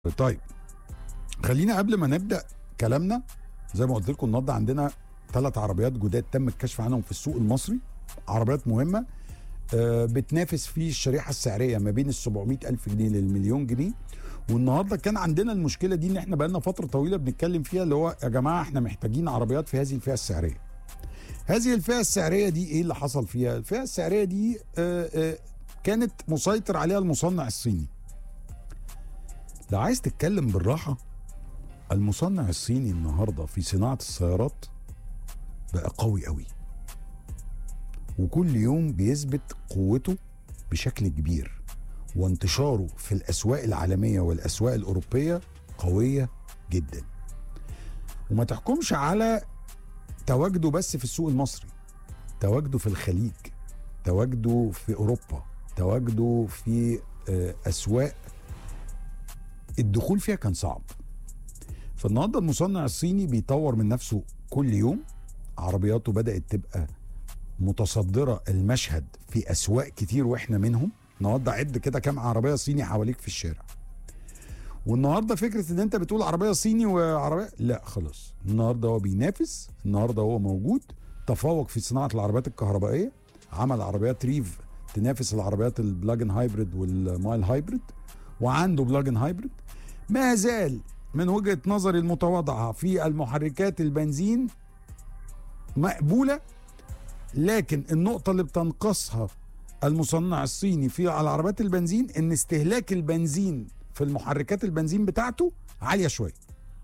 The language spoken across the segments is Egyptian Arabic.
طيب خلينا قبل ما نبدا كلامنا زي ما قلت لكم النهارده عندنا ثلاث عربيات جداد تم الكشف عنهم في السوق المصري عربيات مهمه آه، بتنافس في الشريحه السعريه ما بين ال 700 الف جنيه للمليون جنيه والنهارده كان عندنا المشكله دي ان احنا بقالنا فتره طويله بنتكلم فيها اللي هو يا جماعه احنا محتاجين عربيات في هذه الفئه السعريه هذه الفئه السعريه دي ايه اللي حصل فيها الفئه السعريه دي آه، آه، كانت مسيطر عليها المصنع الصيني لو عايز تتكلم بالراحه المصنع الصيني النهارده في صناعه السيارات بقى قوي قوي وكل يوم بيثبت قوته بشكل كبير وانتشاره في الاسواق العالميه والاسواق الاوروبيه قويه جدا وما تحكمش على تواجده بس في السوق المصري تواجده في الخليج تواجده في اوروبا تواجده في آه، اسواق الدخول فيها كان صعب فالنهارده المصنع الصيني بيطور من نفسه كل يوم عربياته بدات تبقى متصدره المشهد في اسواق كتير واحنا منهم النهارده عد كده كام عربيه صيني حواليك في الشارع والنهارده فكره ان انت بتقول عربيه صيني وعربيه لا خلاص النهارده هو بينافس النهارده هو موجود تفوق في صناعه العربيات الكهربائيه عمل عربيات ريف تنافس العربيات البلاجن هايبريد والمايل هايبريد وعنده بلاجن هايبريد ما زال من وجهه نظري المتواضعه في المحركات البنزين مقبوله لكن النقطه اللي بتنقصها المصنع الصيني في على عربيات البنزين ان استهلاك البنزين في المحركات البنزين بتاعته عاليه شويه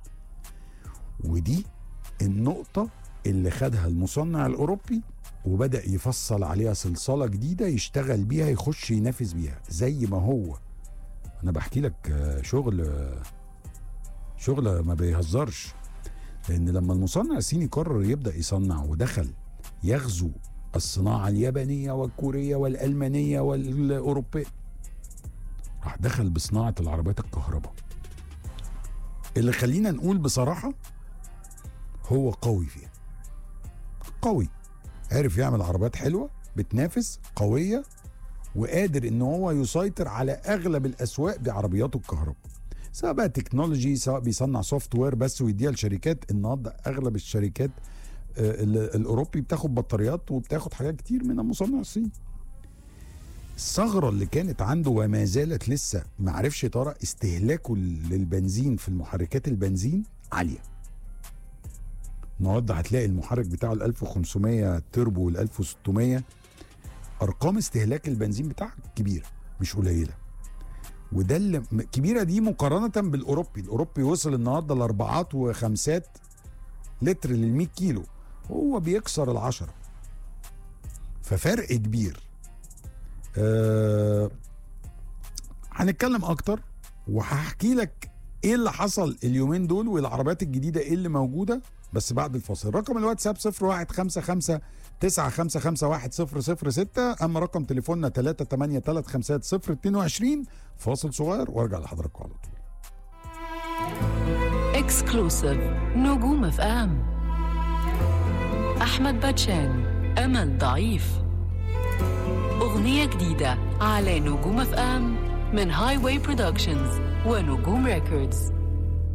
ودي النقطه اللي خدها المصنع الاوروبي وبدا يفصل عليها صلصله جديده يشتغل بيها يخش ينافس بيها زي ما هو انا بحكي لك آه، شغل آه، شغل ما بيهزرش لان لما المصنع الصيني قرر يبدا يصنع ودخل يغزو الصناعه اليابانيه والكوريه والالمانيه والاوروبيه راح دخل بصناعه العربيات الكهرباء اللي خلينا نقول بصراحه هو قوي فيها قوي عرف يعمل عربيات حلوه بتنافس قويه وقادر ان هو يسيطر على اغلب الاسواق بعربياته الكهرباء سواء بقى تكنولوجي سواء بيصنع سوفت وير بس ويديها لشركات النهارده اغلب الشركات آه، ال- الاوروبي بتاخد بطاريات وبتاخد حاجات كتير من المصنع الصيني الثغره اللي كانت عنده وما زالت لسه ما عرفش ترى استهلاكه للبنزين في المحركات البنزين عاليه النهارده هتلاقي المحرك بتاعه ال 1500 تربو وال 1600 ارقام استهلاك البنزين بتاعها كبيره مش قليله وده اللي م- كبيره دي مقارنه بالاوروبي الاوروبي وصل النهارده لاربعات وخمسات لتر لل 100 كيلو هو بيكسر العشرة ففرق كبير أه هنتكلم اكتر وهحكي لك ايه اللي حصل اليومين دول والعربيات الجديده ايه اللي موجوده بس بعد الفاصل رقم الواتساب 0155 955 اما رقم تليفوننا 383 فاصل صغير وارجع لحضراتكم على طول اكسكلوسيف نجوم اف ام احمد باتشان امل ضعيف اغنيه جديده على نجوم اف ام من هاي واي برودكشنز ونجوم ريكوردز